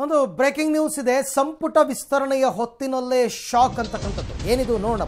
ಒಂದು breaking news ಇದೆ ಸಂಪುಟ ವಿಸ್ತರಣೆಯ ಹೊತ್ತಿನಲ್ಲೇ ಶಾಕ್ ಅಂತಕ್ಕಂಥದ್ದು ಏನಿದು ನೋಡೋಣ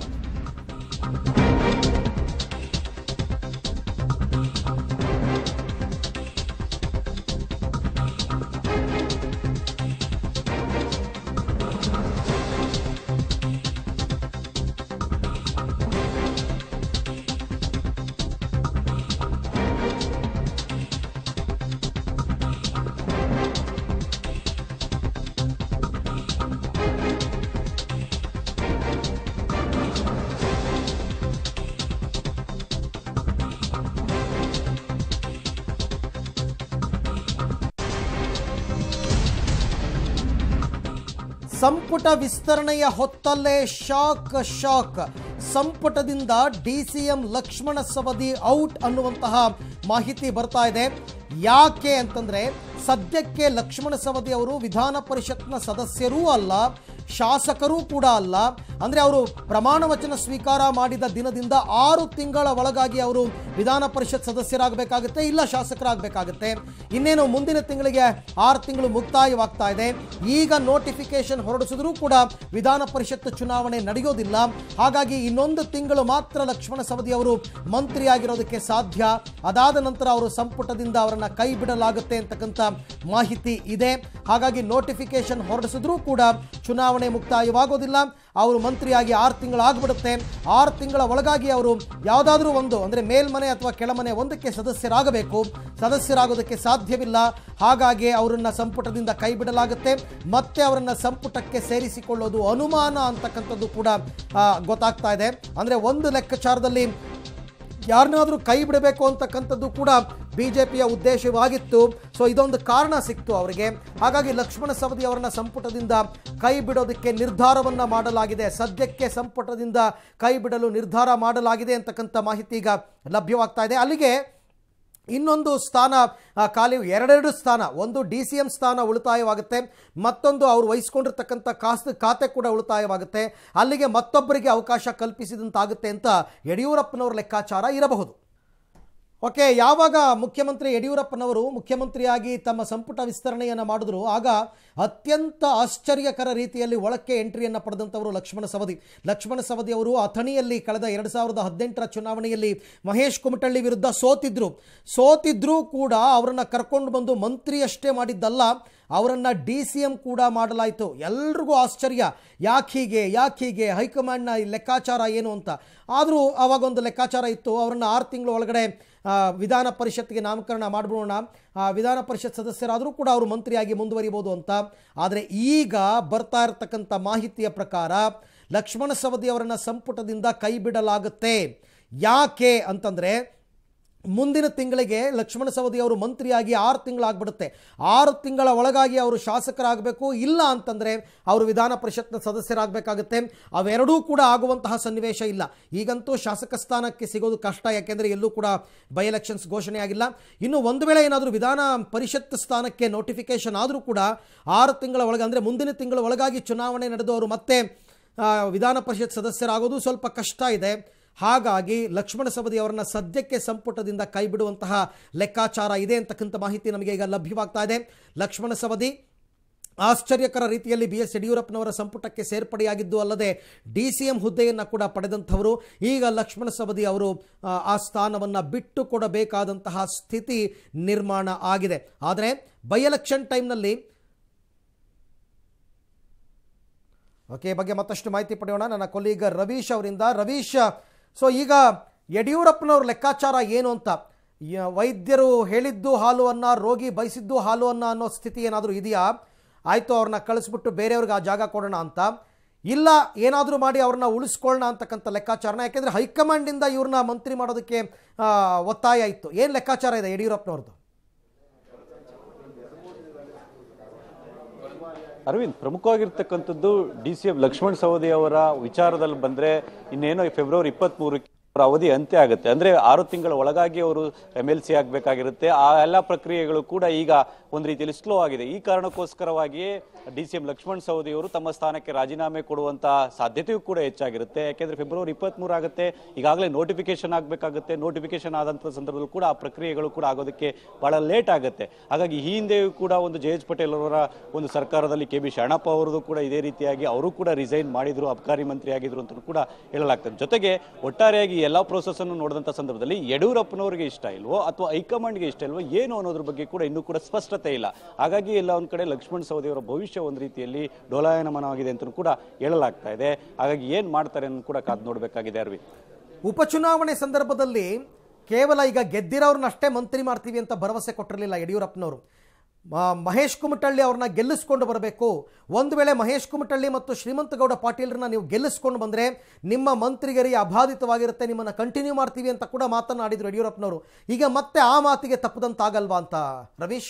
ಸಂಪುಟ ವಿಸ್ತರಣೆಯ ಹೊತ್ತಲ್ಲೇ ಶಾಕ್ ಶಾಕ್ ಸಂಪುಟದಿಂದ ಡಿಸಿಎಂ ಲಕ್ಷ್ಮಣ ಸವದಿ ಔಟ್ ಅನ್ನುವಂತಹ ಮಾಹಿತಿ ಬರ್ತಾ ಇದೆ ಯಾಕೆ ಅಂತಂದ್ರೆ ಸದ್ಯಕ್ಕೆ ಲಕ್ಷ್ಮಣ ಸವದಿ ಅವರು ವಿಧಾನ ಪರಿಷತ್ನ ಸದಸ್ಯರೂ ಅಲ್ಲ ಶಾಸಕರೂ ಕೂಡ ಅಲ್ಲ ಅಂದ್ರೆ ಅವರು ಪ್ರಮಾಣ ವಚನ ಸ್ವೀಕಾರ ಮಾಡಿದ ದಿನದಿಂದ ಆರು ತಿಂಗಳ ಒಳಗಾಗಿ ಅವರು ವಿಧಾನ ಪರಿಷತ್ ಸದಸ್ಯರಾಗಬೇಕಾಗುತ್ತೆ ಇಲ್ಲ ಶಾಸಕರಾಗಬೇಕಾಗುತ್ತೆ ಇನ್ನೇನು ಮುಂದಿನ ತಿಂಗಳಿಗೆ ಆರು ತಿಂಗಳು ಮುಕ್ತಾಯವಾಗ್ತಾ ಇದೆ ಈಗ ನೋಟಿಫಿಕೇಶನ್ ಹೊರಡಿಸಿದ್ರೂ ಕೂಡ ವಿಧಾನ ಪರಿಷತ್ ಚುನಾವಣೆ ನಡೆಯೋದಿಲ್ಲ ಹಾಗಾಗಿ ಇನ್ನೊಂದು ತಿಂಗಳು ಮಾತ್ರ ಲಕ್ಷ್ಮಣ ಸವದಿ ಅವರು ಮಂತ್ರಿಯಾಗಿರೋದಕ್ಕೆ ಸಾಧ್ಯ ಅದಾದ ನಂತರ ಅವರು ಸಂಪುಟದಿಂದ ಅವರನ್ನ ಕೈ ಬಿಡಲಾಗುತ್ತೆ ಅಂತಕ್ಕಂಥ ಮಾಹಿತಿ ಇದೆ ಹಾಗಾಗಿ ನೋಟಿಫಿಕೇಶನ್ ಹೊರಡಿಸಿದ್ರೂ ಕೂಡ ಚುನಾವಣೆ ಮುಕ್ತಾಯವಾಗೋದಿಲ್ಲ ಅವರು ಮಂತ್ರಿಯಾಗಿ ಆರು ತಿಂಗಳಾಗ್ಬಿಡುತ್ತೆ ಆರು ತಿಂಗಳ ಒಳಗಾಗಿ ಅವರು ಯಾವುದಾದ್ರೂ ಒಂದು ಅಂದರೆ ಮೇಲ್ಮನೆ ಅಥವಾ ಕೆಳಮನೆ ಒಂದಕ್ಕೆ ಸದಸ್ಯರಾಗಬೇಕು ಸದಸ್ಯರಾಗೋದಕ್ಕೆ ಸಾಧ್ಯವಿಲ್ಲ ಹಾಗಾಗಿ ಅವರನ್ನ ಸಂಪುಟದಿಂದ ಕೈ ಬಿಡಲಾಗುತ್ತೆ ಮತ್ತೆ ಅವರನ್ನ ಸಂಪುಟಕ್ಕೆ ಸೇರಿಸಿಕೊಳ್ಳೋದು ಅನುಮಾನ ಅಂತಕ್ಕಂಥದ್ದು ಕೂಡ ಆ, ಗೊತ್ತಾಗ್ತಾ ಇದೆ ಅಂದರೆ ಒಂದು ಲೆಕ್ಕಾಚಾರದಲ್ಲಿ ಯಾರನ್ನಾದರೂ ಕೈ ಬಿಡಬೇಕು ಅಂತಕ್ಕಂಥದ್ದು ಕೂಡ ಬಿ ಜೆ ಪಿಯ ಉದ್ದೇಶವಾಗಿತ್ತು ಸೊ ಇದೊಂದು ಕಾರಣ ಸಿಕ್ತು ಅವರಿಗೆ ಹಾಗಾಗಿ ಲಕ್ಷ್ಮಣ ಸವದಿ ಅವರನ್ನ ಸಂಪುಟದಿಂದ ಕೈ ಬಿಡೋದಕ್ಕೆ ನಿರ್ಧಾರವನ್ನ ಮಾಡಲಾಗಿದೆ ಸದ್ಯಕ್ಕೆ ಸಂಪುಟದಿಂದ ಕೈ ಬಿಡಲು ನಿರ್ಧಾರ ಮಾಡಲಾಗಿದೆ ಅಂತಕ್ಕಂಥ ಮಾಹಿತಿ ಈಗ ಲಭ್ಯವಾಗ್ತಾ ಇದೆ ಅಲ್ಲಿಗೆ ಇನ್ನೊಂದು ಸ್ಥಾನ ಆ, ಖಾಲಿ ಎರಡೆರಡು ಸ್ಥಾನ ಒಂದು ಡಿ ಸಿ ಎಂ ಸ್ಥಾನ ಉಳಿತಾಯವಾಗುತ್ತೆ ಮತ್ತೊಂದು ಅವರು ವಹಿಸ್ಕೊಂಡಿರ್ತಕ್ಕಂಥ ಕಾಸ್ ಖಾತೆ ಕೂಡ ಉಳಿತಾಯವಾಗುತ್ತೆ ಅಲ್ಲಿಗೆ ಮತ್ತೊಬ್ಬರಿಗೆ ಅವಕಾಶ ಕಲ್ಪಿಸಿದಂತಾಗುತ್ತೆ ಅಂತ ಯಡಿಯೂರಪ್ಪನವರ ಲೆಕ್ಕಾಚಾರ ಇರಬಹುದು ಓಕೆ ಯಾವಾಗ ಮುಖ್ಯಮಂತ್ರಿ ಯಡಿಯೂರಪ್ಪನವರು ಮುಖ್ಯಮಂತ್ರಿಯಾಗಿ ತಮ್ಮ ಸಂಪುಟ ವಿಸ್ತರಣೆಯನ್ನು ಮಾಡಿದ್ರು ಆಗ ಅತ್ಯಂತ ಆಶ್ಚರ್ಯಕರ ರೀತಿಯಲ್ಲಿ ಒಳಕ್ಕೆ ಎಂಟ್ರಿಯನ್ನು ಪಡೆದಂಥವರು ಲಕ್ಷ್ಮಣ ಸವದಿ ಲಕ್ಷ್ಮಣ ಸವದಿ ಅವರು ಅಥಣಿಯಲ್ಲಿ ಕಳೆದ ಎರಡು ಸಾವಿರದ ಹದಿನೆಂಟರ ಚುನಾವಣೆಯಲ್ಲಿ ಮಹೇಶ್ ಕುಮಟಳ್ಳಿ ವಿರುದ್ಧ ಸೋತಿದ್ರು ಸೋತಿದ್ರೂ ಕೂಡ ಅವರನ್ನು ಕರ್ಕೊಂಡು ಬಂದು ಮಂತ್ರಿಯಷ್ಟೇ ಮಾಡಿದ್ದಲ್ಲ ಅವರನ್ನು ಡಿ ಸಿ ಎಂ ಕೂಡ ಮಾಡಲಾಯಿತು ಎಲ್ರಿಗೂ ಆಶ್ಚರ್ಯ ಯಾಕೆ ಹೀಗೆ ಯಾಕೆ ಹೀಗೆ ಹೈಕಮಾಂಡ್ನ ಈ ಲೆಕ್ಕಾಚಾರ ಏನು ಅಂತ ಆದರೂ ಆವಾಗೊಂದು ಲೆಕ್ಕಾಚಾರ ಇತ್ತು ಅವರನ್ನು ಆರು ತಿಂಗಳು ಒಳಗಡೆ ಆ, ವಿಧಾನ ಪರಿಷತ್ಗೆ ನಾಮಕರಣ ಮಾಡಿಬಿಡೋಣ ಆ, ವಿಧಾನ ಪರಿಷತ್ ಸದಸ್ಯರಾದರೂ ಕೂಡ ಅವರು ಮಂತ್ರಿಯಾಗಿ ಮುಂದುವರಿಬೋದು ಅಂತ ಆದರೆ ಈಗ ಬರ್ತಾ ಇರತಕ್ಕಂಥ ಮಾಹಿತಿಯ ಪ್ರಕಾರ ಲಕ್ಷ್ಮಣ ಸವದಿ ಅವರನ್ನು ಸಂಪುಟದಿಂದ ಕೈ ಬಿಡಲಾಗುತ್ತೆ ಯಾಕೆ ಅಂತಂದರೆ ಮುಂದಿನ ತಿಂಗಳಿಗೆ ಲಕ್ಷ್ಮಣ ಸವದಿ ಅವರು ಮಂತ್ರಿಯಾಗಿ ಆರು ತಿಂಗಳಾಗ್ಬಿಡುತ್ತೆ ಆರು ತಿಂಗಳ ಒಳಗಾಗಿ ಅವರು ಶಾಸಕರಾಗಬೇಕು ಇಲ್ಲ ಅಂತಂದರೆ ಅವರು ವಿಧಾನ ಪರಿಷತ್ನ ಸದಸ್ಯರಾಗಬೇಕಾಗುತ್ತೆ ಅವೆರಡೂ ಕೂಡ ಆಗುವಂತಹ ಸನ್ನಿವೇಶ ಇಲ್ಲ ಈಗಂತೂ ಶಾಸಕ ಸ್ಥಾನಕ್ಕೆ ಸಿಗೋದು ಕಷ್ಟ ಯಾಕೆಂದರೆ ಎಲ್ಲೂ ಕೂಡ ಬೈ ಎಲೆಕ್ಷನ್ಸ್ ಘೋಷಣೆ ಆಗಿಲ್ಲ ಇನ್ನು ಒಂದು ವೇಳೆ ಏನಾದರೂ ವಿಧಾನ ಪರಿಷತ್ ಸ್ಥಾನಕ್ಕೆ ನೋಟಿಫಿಕೇಶನ್ ಆದರೂ ಕೂಡ ಆರು ತಿಂಗಳ ಒಳಗೆ ಅಂದರೆ ಮುಂದಿನ ತಿಂಗಳ ಒಳಗಾಗಿ ಚುನಾವಣೆ ನಡೆದು ಅವರು ಮತ್ತೆ ಆ, ವಿಧಾನ ಪರಿಷತ್ ಸದಸ್ಯರಾಗೋದು ಸ್ವಲ್ಪ ಕಷ್ಟ ಇದೆ ಹಾಗಾಗಿ ಲಕ್ಷ್ಮಣ ಸವದಿ ಅವರನ್ನ ಸದ್ಯಕ್ಕೆ ಸಂಪುಟದಿಂದ ಕೈ ಬಿಡುವಂತಹ ಲೆಕ್ಕಾಚಾರ ಇದೆ ಅಂತಕ್ಕಂಥ ಮಾಹಿತಿ ನಮಗೆ ಈಗ ಲಭ್ಯವಾಗ್ತಾ ಇದೆ ಲಕ್ಷ್ಮಣ ಸವದಿ ಆಶ್ಚರ್ಯಕರ ರೀತಿಯಲ್ಲಿ ಬಿ ಎಸ್ ಯಡಿಯೂರಪ್ಪನವರ ಸಂಪುಟಕ್ಕೆ ಸೇರ್ಪಡೆಯಾಗಿದ್ದು ಅಲ್ಲದೆ ಡಿ ಸಿ ಎಂ ಹುದ್ದೆಯನ್ನು ಕೂಡ ಪಡೆದಂಥವರು ಈಗ ಲಕ್ಷ್ಮಣ ಸವದಿ ಅವರು ಆ, ಆ ಸ್ಥಾನವನ್ನು ಬಿಟ್ಟು ಕೊಡಬೇಕಾದಂತಹ ಸ್ಥಿತಿ ನಿರ್ಮಾಣ ಆಗಿದೆ ಆದರೆ ಬೈ ಎಲೆಕ್ಷನ್ ಟೈಮ್ನಲ್ಲಿ ಓಕೆ ಈ ಬಗ್ಗೆ ಮತ್ತಷ್ಟು ಮಾಹಿತಿ ಪಡೆಯೋಣ ನನ್ನ ಕೊಲೀಗ ರವೀಶ್ ಅವರಿಂದ ರವೀಶ್ ಸೊ ಈಗ ಯಡಿಯೂರಪ್ಪನವ್ರ ಲೆಕ್ಕಾಚಾರ ಏನು ಅಂತ ಯ- ವೈದ್ಯರು ಹೇಳಿದ್ದು ಹಾಲು ಅನ್ನ ರೋಗಿ ಬಯಸಿದ್ದು ಹಾಲು ಅನ್ನ ಅನ್ನೋ ಸ್ಥಿತಿ ಏನಾದರೂ ಇದೆಯಾ ಆಯಿತು ಅವ್ರನ್ನ ಕಳಿಸ್ಬಿಟ್ಟು ಬೇರೆಯವ್ರಿಗೆ ಆ ಜಾಗ ಕೊಡೋಣ ಅಂತ ಇಲ್ಲ ಏನಾದರೂ ಮಾಡಿ ಅವ್ರನ್ನ ಉಳಿಸ್ಕೊಳ್ಳೋಣ ಅಂತಕ್ಕಂಥ ಲೆಕ್ಕಾಚಾರನ ಯಾಕೆಂದರೆ ಹೈಕಮಾಂಡಿಂದ ಇವ್ರನ್ನ ಮಂತ್ರಿ ಮಾಡೋದಕ್ಕೆ ಆ, ಒತ್ತಾಯ ಇತ್ತು ಏನು ಲೆಕ್ಕಾಚಾರ ಇದೆ ಯಡಿಯೂರಪ್ಪನವ್ರದ್ದು ಅರವಿಂದ್ ಪ್ರಮುಖವಾಗಿರ್ತಕ್ಕಂಥದ್ದು D C F Lakshman Savadi ಅವರ ವಿಚಾರದಲ್ಲಿ ಬಂದ್ರೆ ಇನ್ನೇನೋ ಫೆಬ್ರವರಿ ಇಪ್ಪತ್ತ್ ಮೂರಕ್ಕೆ ಅವರ ಅವಧಿ ಅಂತ್ಯ ಆಗುತ್ತೆ ಅಂದ್ರೆ ಆರು ತಿಂಗಳ ಒಳಗಾಗಿ ಅವರು ಎಂ ಎಲ್ ಸಿ ಆಗ್ಬೇಕಾಗಿರುತ್ತೆ ಆ ಎಲ್ಲ ಪ್ರಕ್ರಿಯೆಗಳು ಕೂಡ ಈಗ ಒಂದು ರೀತಿಯಲ್ಲಿ ಸ್ಲೋ ಆಗಿದೆ ಈ ಕಾರಣಕ್ಕೋಸ್ಕರವಾಗಿಯೇ D C M Lakshman Savadi ಅವರು ತಮ್ಮ ಸ್ಥಾನಕ್ಕೆ ರಾಜೀನಾಮೆ ಕೊಡುವಂತ ಸಾಧ್ಯತೆಯೂ ಕೂಡ ಹೆಚ್ಚಾಗಿರುತ್ತೆ ಯಾಕೆಂದ್ರೆ ಫೆಬ್ರವರಿ ಇಪ್ಪತ್ತ್ ಆಗುತ್ತೆ ಈಗಾಗಲೇ ನೋಟಿಫಿಕೇಶನ್ ಆಗಬೇಕಾಗುತ್ತೆ ನೋಟಿಫಿಕೇಶನ್ ಆದಂತ ಸಂದರ್ಭದಲ್ಲಿ ಕೂಡ ಆ ಪ್ರಕ್ರಿಯೆಗಳು ಕೂಡ ಆಗೋದಕ್ಕೆ ಬಹಳ ಲೇಟ್ ಆಗುತ್ತೆ ಹಾಗಾಗಿ ಈ ಹಿಂದೆಯೂ ಕೂಡ ಒಂದು ಜೆ ಎಚ್ ಪಟೇಲ್ ಅವರ ಒಂದು ಸರ್ಕಾರದಲ್ಲಿ ಕೆ ಬಿ ಶರಣಪ್ಪ ಅವರದು ಕೂಡ ಇದೇ ರೀತಿಯಾಗಿ ಅವರು ಕೂಡ ರಿಸೈನ್ ಮಾಡಿದ್ರು ಅಬಕಾರಿ ಮಂತ್ರಿ ಆಗಿದ್ರು ಅಂತ ಕೂಡ ಹೇಳಲಾಗ್ತದೆ ಜೊತೆಗೆ ಒಟ್ಟಾರೆಯಾಗಿ ಈ ಎಲ್ಲ ಪ್ರೋಸೆಸ್ ಅನ್ನು ನೋಡಿದಂತ ಸಂದರ್ಭದಲ್ಲಿ ಯಡಿಯೂರಪ್ಪನವರಿಗೆ ಇಷ್ಟ ಇಲ್ವೋ ಅಥವಾ ಹೈಕಮಾಂಡ್ಗೆ ಇಷ್ಟ ಇಲ್ವೋ ಏನು ಅನ್ನೋದ್ರ ಬಗ್ಗೆ ಕೂಡ ಇನ್ನೂ ಕೂಡ ಸ್ಪಷ್ಟತೆ ಇಲ್ಲ ಹಾಗಾಗಿ ಎಲ್ಲ ಒಂದ್ ಕಡೆ ಲಕ್ಷ್ಮಣ್ ಸವದಿ ಅವರ ಭವಿಷ್ಯ ಒಂದು ರೀತಿಯಲ್ಲಿ ಡೋಲಾಯನಮನವಾಗಿದೆ ಅಂತ ಕೂಡ ಹೇಳಲಾಗ್ತಾ ಇದೆ ಹಾಗಾಗಿ ಏನ್ ಮಾಡ್ತಾರೆ ಅನ್ನೋದು ಕೂಡ ಕಾದು ನೋಡಬೇಕಾಗಿದೆ ಅರವಿಂದ್ ಉಪಚುನಾವಣೆ ಸಂದರ್ಭದಲ್ಲಿ ಕೇವಲ ಈಗ ಗೆದ್ದಿರೋರ್ನಷ್ಟೇ ಮಂತ್ರಿ ಮಾಡ್ತೀವಿ ಅಂತ ಭರವಸೆ ಕೊಟ್ಟಿರಲಿಲ್ಲ ಯಡಿಯೂರಪ್ಪನವರು ಮ- ಮಹೇಶ್ ಕುಮಟಳ್ಳಿ ಅವ್ರನ್ನ ಗೆಲ್ಲಿಸ್ಕೊಂಡು ಬರಬೇಕು ಒಂದು ವೇಳೆ ಮಹೇಶ್ ಕುಮಟಳ್ಳಿ ಮತ್ತು ಶ್ರೀಮಂತಗೌಡ ಪಾಟೀಲ್ರನ್ನ ನೀವು ಗೆಲ್ಲಿಸ್ಕೊಂಡು ಬಂದರೆ ನಿಮ್ಮ ಮಂತ್ರಿಗರಿ ಅಬಾಧಿತವಾಗಿರುತ್ತೆ ನಿಮ್ಮನ್ನು ಕಂಟಿನ್ಯೂ ಮಾಡ್ತೀವಿ ಅಂತ ಕೂಡ ಮಾತನಾಡಿದ್ರು ಯಡಿಯೂರಪ್ಪನವರು ಈಗ ಮತ್ತೆ ಆ ಮಾತಿಗೆ ತಪ್ಪದಂತಾಗಲ್ವಾ ಅಂತ ರವೀಶ್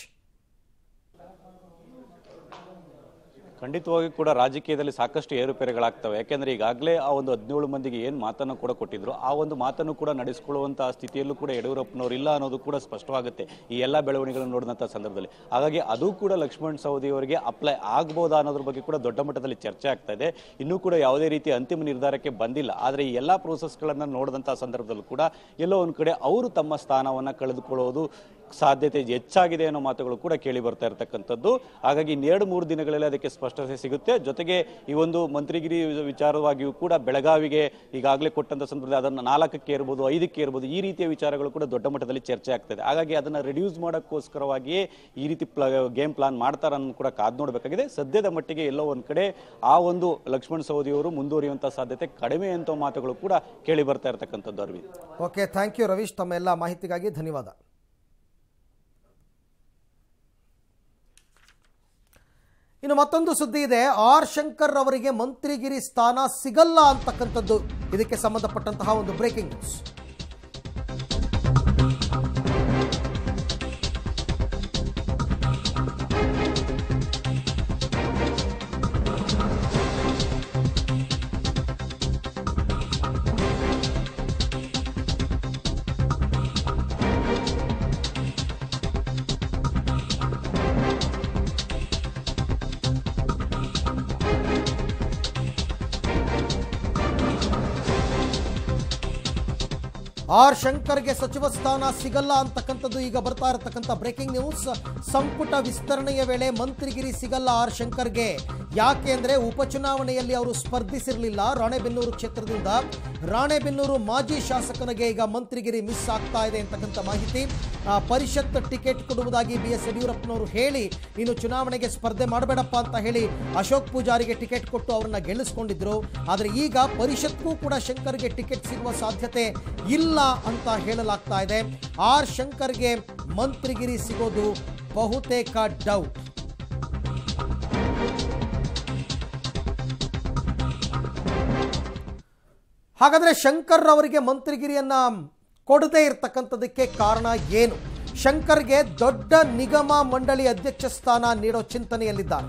ಖಂಡಿತವಾಗಿ ಕೂಡ ರಾಜಕೀಯದಲ್ಲಿ ಸಾಕಷ್ಟು ಏರುಪೇರುಗಳಾಗ್ತವೆ ಯಾಕೆಂದ್ರೆ ಈಗಾಗಲೇ ಆ ಒಂದು ಹದಿನೇಳು ಮಂದಿಗೆ ಏನು ಮಾತನ್ನು ಕೂಡ ಕೊಟ್ಟಿದ್ರು ಆ ಒಂದು ಮಾತನ್ನು ಕೂಡ ನಡೆಸಿಕೊಳ್ಳುವಂತಹ ಸ್ಥಿತಿಯಲ್ಲೂ ಕೂಡ ಯಡಿಯೂರಪ್ಪನವರು ಇಲ್ಲ ಅನ್ನೋದು ಕೂಡ ಸ್ಪಷ್ಟವಾಗುತ್ತೆ ಈ ಎಲ್ಲ ಬೆಳವಣಿಗೆಗಳನ್ನು ನೋಡಿದಂಥ ಸಂದರ್ಭದಲ್ಲಿ ಹಾಗಾಗಿ ಅದು ಕೂಡ ಲಕ್ಷ್ಮಣ್ ಸವದಿ ಅವರಿಗೆ ಅಪ್ಲೈ ಆಗ್ಬೋದಾ ಅನ್ನೋದ್ರ ಬಗ್ಗೆ ಕೂಡ ದೊಡ್ಡ ಮಟ್ಟದಲ್ಲಿ ಚರ್ಚೆ ಆಗ್ತಾ ಇದೆ ಇನ್ನೂ ಕೂಡ ಯಾವುದೇ ರೀತಿ ಅಂತಿಮ ನಿರ್ಧಾರಕ್ಕೆ ಬಂದಿಲ್ಲ ಆದರೆ ಈ ಎಲ್ಲ ಪ್ರೋಸೆಸ್ಗಳನ್ನು ನೋಡಿದಂಥ ಸಂದರ್ಭದಲ್ಲೂ ಕೂಡ ಎಲ್ಲೋ ಒಂದು ಕಡೆ ಅವರು ತಮ್ಮ ಸ್ಥಾನವನ್ನು ಕಳೆದುಕೊಳ್ಳೋದು ಸಾಧ್ಯತೆ ಹೆಚ್ಚಾಗಿದೆ ಅನ್ನೋ ಮಾತುಗಳು ಕೂಡ ಕೇಳಿ ಬರ್ತಾ ಇರತಕ್ಕಂಥದ್ದು ಹಾಗಾಗಿ ಇನ್ನೆರಡು ಮೂರು ದಿನಗಳಲ್ಲಿ ಅದಕ್ಕೆ ಸ್ಪಷ್ಟತೆ ಸಿಗುತ್ತೆ ಜೊತೆಗೆ ಈ ಒಂದು ಮಂತ್ರಿಗಿರಿ ವಿಚಾರವಾಗಿಯೂ ಕೂಡ ಬೆಳಗಾವಿಗೆ ಈಗಾಗಲೇ ಕೊಟ್ಟಂತ ಸಂದರ್ಭದಲ್ಲಿ ಅದನ್ನು ನಾಲ್ಕಕ್ಕೆ ಇರ್ಬೋದು ಐದಕ್ಕೆ ಇರ್ಬೋದು ಈ ರೀತಿಯ ವಿಚಾರಗಳು ಕೂಡ ದೊಡ್ಡ ಮಟ್ಟದಲ್ಲಿ ಚರ್ಚೆ ಆಗ್ತದೆ ಹಾಗಾಗಿ ಅದನ್ನ ರಿಡ್ಯೂಸ್ ಮಾಡೋಕ್ಕೋಸ್ಕರವಾಗಿಯೇ ಈ ರೀತಿ ಗೇಮ್ ಪ್ಲಾನ್ ಮಾಡ್ತಾರ ಅನ್ನೋದು ಕೂಡ ಕಾದ್ ನೋಡಬೇಕಾಗಿದೆ ಸದ್ಯದ ಮಟ್ಟಿಗೆ ಎಲ್ಲೋ ಒಂದ್ ಕಡೆ ಆ ಒಂದು ಲಕ್ಷ್ಮಣ್ ಸವದಿಯವರು ಮುಂದುವರಿಯುವಂತಹ ಸಾಧ್ಯತೆ ಕಡಿಮೆ ಅಂತ ಮಾತುಗಳು ಕೂಡ ಕೇಳಿ ಬರ್ತಾ ಇರತಕ್ಕಂಥದ್ದು Arvind okay thank you Ravish ತಮ್ಮ ಎಲ್ಲ ಮಾಹಿತಿಗಾಗಿ ಧನ್ಯವಾದ ಇನ್ನು ಮತ್ತೊಂದು ಸುದ್ದಿ ಇದೆ ಆರ್ ಶಂಕರ್ ಅವರಿಗೆ ಮಂತ್ರಿಗಿರಿ ಸ್ಥಾನ ಸಿಗಲ್ಲ ಅಂತಕ್ಕಂಥದ್ದು ಇದಕ್ಕೆ ಸಂಬಂಧಪಟ್ಟಂತಹ ಒಂದು ಬ್ರೇಕಿಂಗ್ ನ್ಯೂಸ್ ಆರ್ ಶಂಕರ್ಗೆ ಸಚಿವ ಸ್ಥಾನ ಸಿಗಲ್ಲ ಅಂತಕ್ಕಂಥದ್ದು ಈಗ ಬರ್ತಾ ಇರತಕ್ಕಂಥ ಬ್ರೇಕಿಂಗ್ ನ್ಯೂಸ್ ಸಂಪುಟ ವಿಸ್ತರಣೆಯ ವೇಳೆ ಮಂತ್ರಿಗಿರಿ ಸಿಗಲ್ಲ ಆರ್ ಶಂಕರ್ಗೆ ಯಾಕೆ ಅಂದ್ರೆ ಉಪಚುನಾವಣೆಯಲ್ಲಿ ಅವರು ಸ್ಪರ್ಧಿಸಿರಲಿಲ್ಲ ರಾಣೆಬೆನ್ನೂರು ಕ್ಷೇತ್ರದಿಂದ ರಾಣೆಬೆನ್ನೂರು ಮಾಜಿ ಶಾಸಕನಿಗೆ ಈಗ ಮಂತ್ರಿಗಿರಿ ಮಿಸ್ ಆಗ್ತಾ ಇದೆ ಅಂತಕ್ಕಂಥ ಮಾಹಿತಿ ಆ, ಪರಿಷತ್ ಟಿಕೆಟ್ ಕೊಡುವುದಾಗಿ ಬಿ ಎಸ್ ಯಡಿಯೂರಪ್ಪನವರು ಹೇಳಿ ನೀನು ಚುನಾವಣೆಗೆ ಸ್ಪರ್ಧೆ ಮಾಡಬೇಡಪ್ಪ ಅಂತ ಹೇಳಿ ಅಶೋಕ್ ಪೂಜಾರಿಗೆ ಟಿಕೆಟ್ ಕೊಟ್ಟು ಅವರನ್ನ ಗೆಲ್ಲಿಸ್ಕೊಂಡಿದ್ರು ಆದರೆ ಈಗ ಪರಿಷತ್ಗೂ ಕೂಡ ಶಂಕರ್ಗೆ ಟಿಕೆಟ್ ಸಿಗುವ ಸಾಧ್ಯತೆ ಇಲ್ಲ ಅಂತ ಹೇಳಲಾಗ್ತಾ ಇದೆ ಆರ್ ಶಂಕರ್ಗೆ ಮಂತ್ರಿಗಿರಿ ಸಿಗೋದು ಬಹುತೇಕ ಡೌಟ್ ಹಾಗಾದ್ರೆ ಶಂಕರ್ ಅವರಿಗೆ ಮಂತ್ರಿಗಿರಿಯನ್ನ ಕೊಡದೇ ಇರತಕ್ಕಂಥದಕ್ಕೆ ಕಾರಣ ಏನು ಶಂಕರ್ಗೆ ದೊಡ್ಡ ನಿಗಮ ಮಂಡಳಿ ಅಧ್ಯಕ್ಷ ಸ್ಥಾನ ನೀಡೋ ಚಿಂತನೆಯಲ್ಲಿದ್ದಾರೆ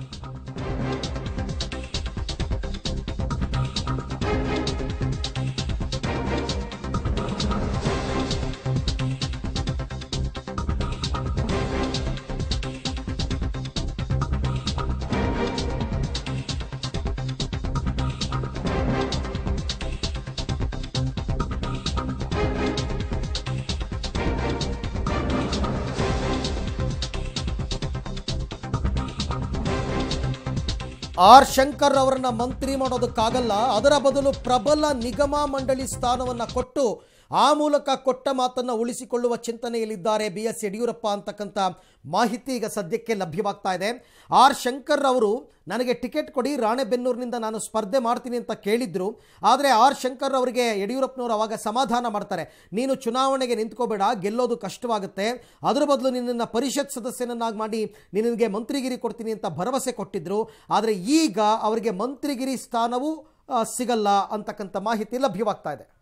ಆರ್ ಶಂಕರ್ ಅವರನ್ನ ಮಂತ್ರಿ ಮಾಡೋದಕ್ಕಾಗಲ್ಲ ಅದರ ಬದಲು ಪ್ರಬಲ ನಿಗಮ ಮಂಡಳಿ ಸ್ಥಾನವನ್ನ ಕೊಟ್ಟು ಆ ಮೂಲಕ ಕೊಟ್ಟ ಮಾತನ್ನ ಉಳಿಸಿಕೊಳ್ಳುವ ಚಿಂತನೆಯಲ್ಲಿದ್ದಾರೆ ಬಿ ಎಸ್ ಯಡಿಯೂರಪ್ಪ ಅಂತಕ್ಕಂಥ ಮಾಹಿತಿ ಈಗ ಸದ್ಯಕ್ಕೆ ಲಭ್ಯವಾಗ್ತಾ ಇದೆ ಆರ್ ಶಂಕರ್ ಅವರು ನನಗೆ ಟಿಕೆಟ್ ಕೊಡಿ ರಾಣೆಬೆನ್ನೂರಿನಿಂದ ನಾನು ಸ್ಪರ್ಧೆ ಮಾಡ್ತೀನಿ ಅಂತ ಕೇಳಿದ್ರು ಆದರೆ ಆರ್ ಶಂಕರ್ ಅವರಿಗೆ ಯಡಿಯೂರಪ್ಪನವರು ಅವಾಗ ಸಮಾಧಾನ ಮಾಡ್ತಾರೆ ನೀನು ಚುನಾವಣೆಗೆ ನಿಂತ್ಕೋಬೇಡ ಗೆಲ್ಲೋದು ಕಷ್ಟವಾಗುತ್ತೆ ಅದರ ಬದಲು ನಿನ್ನನ್ನು ಪರಿಷತ್ ಸದಸ್ಯನನ್ನಾಗಿ ಮಾಡಿ ನಿನಗೆ ಮಂತ್ರಿಗಿರಿ ಕೊಡ್ತೀನಿ ಅಂತ ಭರವಸೆ ಕೊಟ್ಟಿದ್ರು ಆದರೆ ಈಗ ಅವರಿಗೆ ಮಂತ್ರಿಗಿರಿ ಸ್ಥಾನವೂ ಆ, ಸಿಗಲ್ಲ ಅಂತಕ್ಕಂಥ ಮಾಹಿತಿ ಲಭ್ಯವಾಗ್ತಾ ಇದೆ